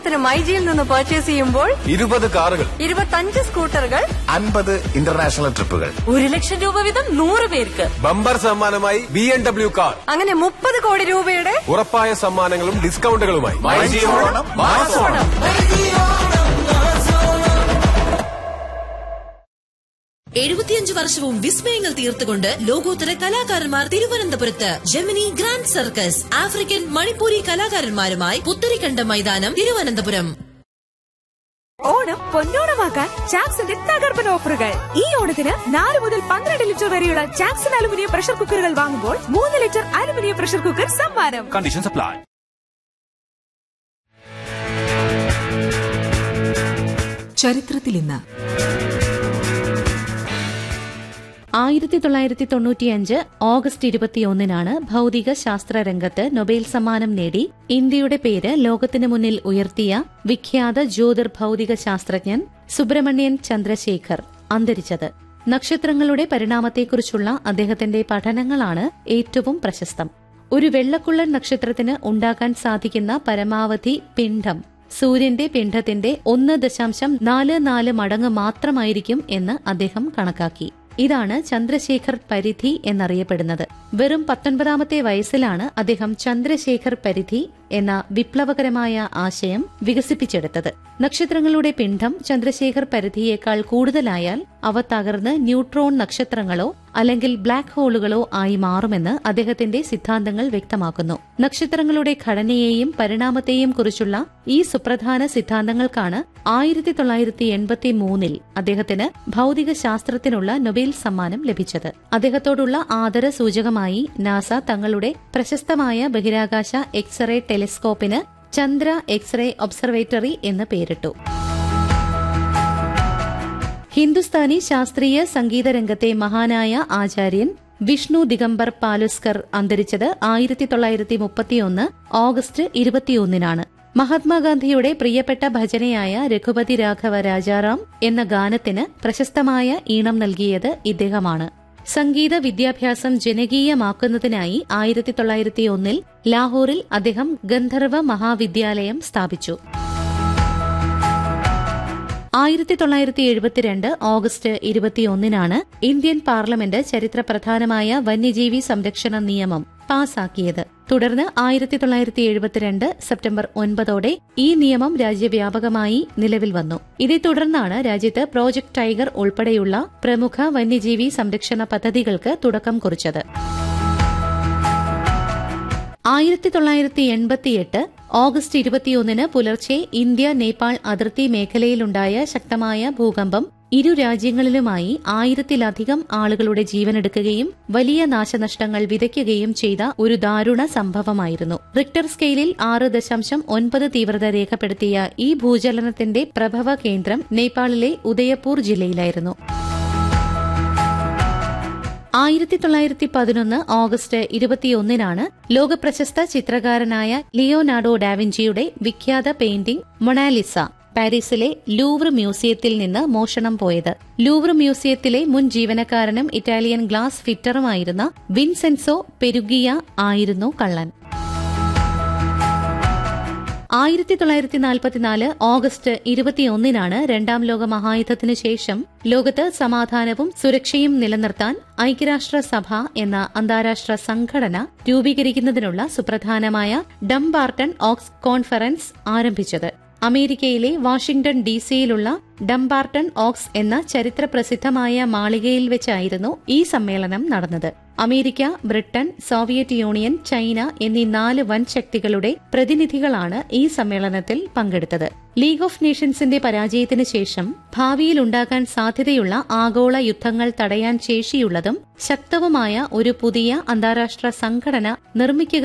ഉദാഹരണത്തിന് മൈജിയിൽ നിന്ന് പർച്ചേസ് ചെയ്യുമ്പോൾ ഇരുപത് കാറുകൾ ഇരുപത്തഞ്ച് സ്കൂട്ടറുകൾ അൻപത് ഇന്റർനാഷണൽ ട്രിപ്പുകൾ ഒരു ലക്ഷം രൂപ വീതം നൂറ് പേർക്ക് ബമ്പർ സമ്മാനമായി ബി എം ഡബ്ല്യു കാർ അങ്ങനെ മുപ്പത് കോടി രൂപയുടെ ഉറപ്പായ സമ്മാനങ്ങളും ഡിസ്കൗണ്ടുകളുമായി ഓണം, മാസ് ഓണം. എഴുപത്തിയഞ്ച് വർഷവും വിസ്മയങ്ങൾ തീർത്തുകൊണ്ട് ലോകോത്തര കലാകാരന്മാർ തിരുവനന്തപുരത്ത് Gemini Grand Circus African Manipuri കലാകാരന്മാരുമായി പുത്തരിക്കണ്ട മൈതാനം തിരുവനന്തപുരം ഓണം പൊന്നോണമാക്കാൻ ചാക്സിന്റെ തകർപ്പൻ ഓഫറുകൾ ഈ ഓണത്തിന് നാല് മുതൽ പന്ത്രണ്ട് ലിറ്റർ വരെയുള്ള ചാക്സൺ അലുമിനിയം പ്രഷർ കുക്കറുകൾ വാങ്ങുമ്പോൾ മൂന്ന് ലിറ്റർ അലുമിനിയം പ്രഷർ കുക്കർ സമ്മാനം Conditions apply. ചരിത്രത്തിൽ ഇന്ന് ആയിരത്തി തൊള്ളായിരത്തി തൊണ്ണൂറ്റിയഞ്ച് ഓഗസ്റ്റ് ഇരുപത്തിയൊന്നിനാണ് ഭൌതിക ശാസ്ത്ര രംഗത്ത് നൊബേൽ സമ്മാനം നേടി ഇന്ത്യയുടെ പേര് ലോകത്തിനു മുന്നിൽ ഉയർത്തിയ വിഖ്യാത ജ്യോതിർഭൌതിക ശാസ്ത്രജ്ഞൻ സുബ്രഹ്മണ്യൻ ചന്ദ്രശേഖർ അന്തരിച്ചത് നക്ഷത്രങ്ങളുടെ പരിണാമത്തെക്കുറിച്ചുള്ള അദ്ദേഹത്തിന്റെ പഠനങ്ങളാണ് ഏറ്റവും പ്രശസ്തം ഒരു വെള്ളക്കുള്ളൻ നക്ഷത്രത്തിന് ഉണ്ടാകാൻ സാധിക്കുന്ന പരമാവധി പിണ്ഡം സൂര്യന്റെ പിണ്ഡത്തിന്റെ ഒന്ന് ദശാംശം നാല് നാല് മടങ്ങ് മാത്രമായിരിക്കും എന്ന് അദ്ദേഹം കണക്കാക്കി ഇതാണ് ചന്ദ്രശേഖർ പരിധി എന്നറിയപ്പെടുന്നത് വെറും പത്തൊൻപതാമത്തെ വയസ്സിലാണ് അദ്ദേഹം ചന്ദ്രശേഖർ പരിധി എന്ന വിപ്ലവകരമായ ആശയം വികസിപ്പിച്ചെടുത്തത് നക്ഷത്രങ്ങളുടെ പിണ്ഡം ചന്ദ്രശേഖർ പരിധിയേക്കാൾ കൂടുതലായാൽ അവ തകർന്ന് ന്യൂട്രോൺ നക്ഷത്രങ്ങളോ അല്ലെങ്കിൽ ബ്ലാക്ക് ഹോളുകളോ ആയി മാറുമെന്ന് അദ്ദേഹത്തിന്റെ സിദ്ധാന്തങ്ങൾ വ്യക്തമാക്കുന്നു നക്ഷത്രങ്ങളുടെ ഘടനയെയും പരിണാമത്തെയും കുറിച്ചുള്ള ഈ സുപ്രധാന സിദ്ധാന്തങ്ങൾക്കാണ് ആയിരത്തി തൊള്ളായിരത്തി എൺപത്തി മൂന്നിൽ അദ്ദേഹത്തിന് ഭൌതിക ശാസ്ത്രത്തിനുള്ള നൊബേൽ സമ്മാനം ലഭിച്ചത് അദ്ദേഹത്തോടുള്ള ആദര സൂചകമായി നാസ തങ്ങളുടെ പ്രശസ്തമായ ബഹിരാകാശ എക്സ്റേ ടെലിസ്കോപ്പിന് ചന്ദ്ര എക്സ്റേ ഒബ്സർവേറ്ററി എന്ന് പേരിട്ടു ഹിന്ദുസ്ഥാനി ശാസ്ത്രീയ സംഗീത രംഗത്തെ മഹാനായ ആചാര്യൻ വിഷ്ണു ദിഗംബർ പാലുസ്കർ അന്തരിച്ചത് ആയിരത്തി തൊള്ളായിരത്തി മുപ്പത്തിയൊന്ന് ഓഗസ്റ്റ് ഇരുപത്തിയൊന്നിനാണ് മഹാത്മാഗാന്ധിയുടെ പ്രിയപ്പെട്ട ഭജനയായ രഘുപതി രാഘവ രാജാറാം എന്ന ഗാനത്തിന് പ്രശസ്തമായ ഈണം നൽകിയത് ഇദ്ദേഹമാണ് സംഗീത വിദ്യാഭ്യാസം ജനകീയമാക്കുന്നതിനായി ആയിരത്തി തൊള്ളായിരത്തി ഒന്നിൽ ലാഹോറിൽ അദ്ദേഹം ഗന്ധർവ മഹാവിദ്യാലയം സ്ഥാപിച്ചു ആയിരത്തി തൊള്ളായിരത്തി എഴുപത്തിരണ്ട് ഓഗസ്റ്റ് ഇരുപത്തിയൊന്നിനാണ് ഇന്ത്യൻ പാർലമെന്റ് ചരിത്രപ്രധാനമായ വന്യജീവി സംരക്ഷണ നിയമം പാസാക്കിയത് തുടർന്ന് ആയിരത്തി തൊള്ളായിരത്തി എഴുപത്തിരണ്ട് സെപ്റ്റംബർ ഒൻപതോടെ ഈ നിയമം രാജ്യവ്യാപകമായി നിലവിൽ വന്നു ഇതേ തുടർന്നാണ് രാജ്യത്ത് പ്രോജക്ട് ടൈഗർ ഉൾപ്പെടെയുള്ള പ്രമുഖ വന്യജീവി സംരക്ഷണ പദ്ധതികൾക്ക് തുടക്കം കുറിച്ചത് ആയിരത്തി തൊള്ളായിരത്തി എൺപത്തിയെട്ട് ഓഗസ്റ്റ് ഇരുപത്തിയൊന്നിന് പുലർച്ചെ ഇന്ത്യ നേപ്പാൾ അതിർത്തി മേഖലയിലുണ്ടായ ശക്തമായ ഭൂകമ്പം ഇരു രാജ്യങ്ങളിലുമായി ആയിരത്തിലധികം ആളുകളുടെ ജീവനെടുക്കുകയും വലിയ നാശനഷ്ടങ്ങൾ വിതയ്ക്കുകയും ചെയ്ത ഒരു ദാരുണ സംഭവമായിരുന്നു റിക്ടർ സ്കെയിലിൽ ആറ് ദശാംശം ഒൻപത് തീവ്രത രേഖപ്പെടുത്തിയ ഈ ഭൂചലനത്തിന്റെ പ്രഭവ കേന്ദ്രം നേപ്പാളിലെ ഉദയപൂർ ജില്ലയിലായിരുന്നു ആയിരത്തി തൊള്ളായിരത്തി പതിനൊന്ന് ഓഗസ്റ്റ് ഇരുപത്തിയൊന്നിനാണ് ലോകപ്രശസ്ത ചിത്രകാരനായ ലിയോനാർഡോ ഡാവിഞ്ചിയുടെ വിഖ്യാത പെയിന്റിംഗ് മൊണാലിസ പാരീസിലെ ലൂവർ മ്യൂസിയത്തിൽ നിന്ന് മോഷണം പോയത് ലൂവർ മ്യൂസിയത്തിലെ മുൻ ജീവനക്കാരനും ഇറ്റാലിയൻ ഗ്ലാസ് ഫിറ്ററുമായിരുന്ന വിൻസെൻസോ പെരുഗിയ ആയിരുന്നു കള്ളൻ ആയിരത്തി തൊള്ളായിരത്തി നാൽപ്പത്തിനാല് ഓഗസ്റ്റ് ഇരുപത്തിയൊന്നിനാണ് രണ്ടാം ലോക മഹായുദ്ധത്തിനു ശേഷം ലോകത്ത് സമാധാനവും സുരക്ഷയും നിലനിർത്താൻ ഐക്യരാഷ്ട്രസഭ എന്ന അന്താരാഷ്ട്ര സംഘടന രൂപീകരിക്കുന്നതിനുള്ള സുപ്രധാനമായ ഡംബാർട്ടൺ ഓക്സ് കോൺഫറൻസ് ആരംഭിച്ചത് അമേരിക്കയിലെ വാഷിംഗ്ടൺ ഡിസിയിലുള്ള ഡംബാർട്ടൺ ഓക്സ് എന്ന ചരിത്രപ്രസിദ്ധമായ മാളികയിൽ വെച്ചായിരുന്നു ഈ സമ്മേളനം നടന്നത് America Britain Soviet Union China എന്നീ നാല് വൻ ശക്തികളുടെ പ്രതിനിധികളാണ് ഈ സമ്മേളനത്തിൽ പങ്കെടുത്തത് ലീഗ് ഓഫ് നേഷൻസിന്റെ പരാജയത്തിന് ശേഷം ഭാവിയിൽ ഉണ്ടാകാൻ സാധ്യതയുള്ള ആഗോള യുദ്ധങ്ങൾ തടയാൻ ശേഷിയുള്ളതും ശക്തവുമായ ഒരു പുതിയ അന്താരാഷ്ട്ര സംഘടന നിർമ്മിക്കുക